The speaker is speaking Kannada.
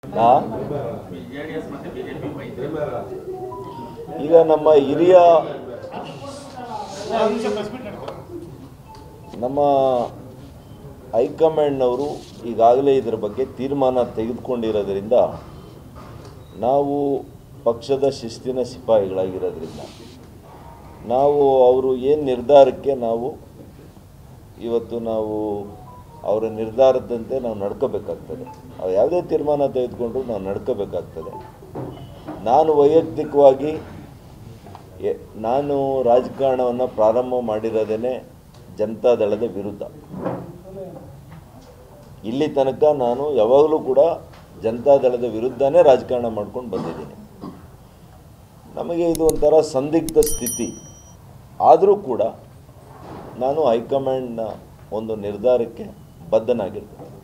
ನಾ ಜೆಡಿಎಸ್ ಮತ್ತೆ ಬಿಜೆಪಿ ಮೈತ್ರಿ ಈಗ ನಮ್ಮ ಹಿರಿಯ ನಮ್ಮ ಹೈಕಮಾಂಡ್ನವರು ಈಗಾಗಲೇ ಇದರ ಬಗ್ಗೆ ತೀರ್ಮಾನ ತೆಗೆದುಕೊಂಡಿರೋದ್ರಿಂದ ನಾವು ಪಕ್ಷದ ಶಿಸ್ತಿನ ಸಿಪಾಯಿಗಳಾಗಿರೋದ್ರಿಂದ ನಾವು ಅವರು ಏನು ನಿರ್ಧಾರಕ್ಕೆ ನಾವು ಇವತ್ತು ನಾವು ಅವರ ನಿರ್ಧಾರದಂತೆ ನಾವು ನಡ್ಕೋಬೇಕಾಗ್ತದೆ ಅವ್ರು ಯಾವುದೇ ತೀರ್ಮಾನ ತೆಗೆದುಕೊಂಡ್ರು ನಾವು ನಡ್ಕೋಬೇಕಾಗ್ತದೆ ನಾನು ವೈಯಕ್ತಿಕವಾಗಿ ಎ- ನಾನು ರಾಜಕಾರಣವನ್ನು ಪ್ರಾರಂಭ ಮಾಡಿರೋದೇ ಜನತಾದಳದ ವಿರುದ್ಧ ಇಲ್ಲಿ ತನಕ ನಾನು ಯಾವಾಗಲೂ ಕೂಡ ಜನತಾದಳದ ವಿರುದ್ಧನೇ ರಾಜಕಾರಣ ಮಾಡ್ಕೊಂಡು ಬಂದಿದ್ದೀನಿ ನಮಗೆ ಇದು ಒಂಥರ ಸಂದಿಗ್ಧ ಸ್ಥಿತಿ ಆದರೂ ಕೂಡ ನಾನು ಹೈಕಮಾಂಡ್ನ ಒಂದು ನಿರ್ಧಾರಕ್ಕೆ ಬದ್ಧನಾಗಿರ್ತೇನೆ